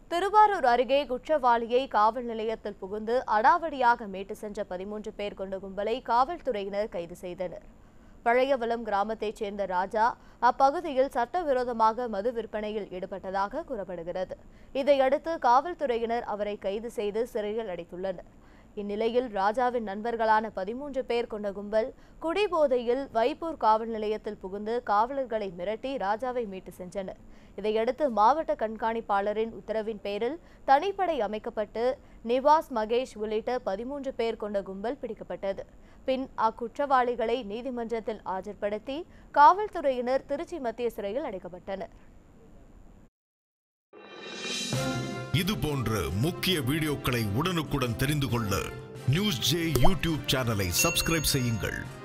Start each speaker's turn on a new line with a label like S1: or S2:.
S1: திருவாரூர் அருகே குற்றவாளியை காவல் நிலையத்தில் புகுந்து அடாவடியாக மீட்டு சென்ற பதிமூன்று பேர் கொண்ட கும்பலை காவல்துறையினர் கைது செய்தனர் பழையவலம் கிராமத்தைச் சேர்ந்த ராஜா அப்பகுதியில் சட்டவிரோதமாக மது விற்பனையில் ஈடுபட்டதாக கூறப்படுகிறது இதையடுத்து காவல்துறையினர் அவரை கைது செய்து சிறையில் அடைத்துள்ளனர் இந்நிலையில் ராஜாவின் நண்பர்களான பதிமூன்று பேர் கொண்ட கும்பல் குடிபோதையில் வைப்பூர் காவல் நிலையத்தில் புகுந்து காவலர்களை மிரட்டி ராஜாவை மீட்டு சென்றனர் இதையடுத்து மாவட்ட கண்காணிப்பாளரின் உத்தரவின் பேரில் தனிப்படை அமைக்கப்பட்டு நிவாஸ் மகேஷ் உள்ளிட்ட பதிமூன்று பேர் கொண்ட கும்பல் பிடிக்கப்பட்டது பின் அக்குற்றவாளிகளை நீதிமன்றத்தில் ஆஜர்படுத்தி காவல்துறையினர் திருச்சி மத்திய சிறையில் அடைக்கப்பட்டனர்
S2: இது போன்ற முக்கிய வீடியோக்களை உடனுக்குடன் தெரிந்து கொள்ள நியூஸ் ஜே யூடியூப் சேனலை சப்ஸ்கிரைப் செய்யுங்கள்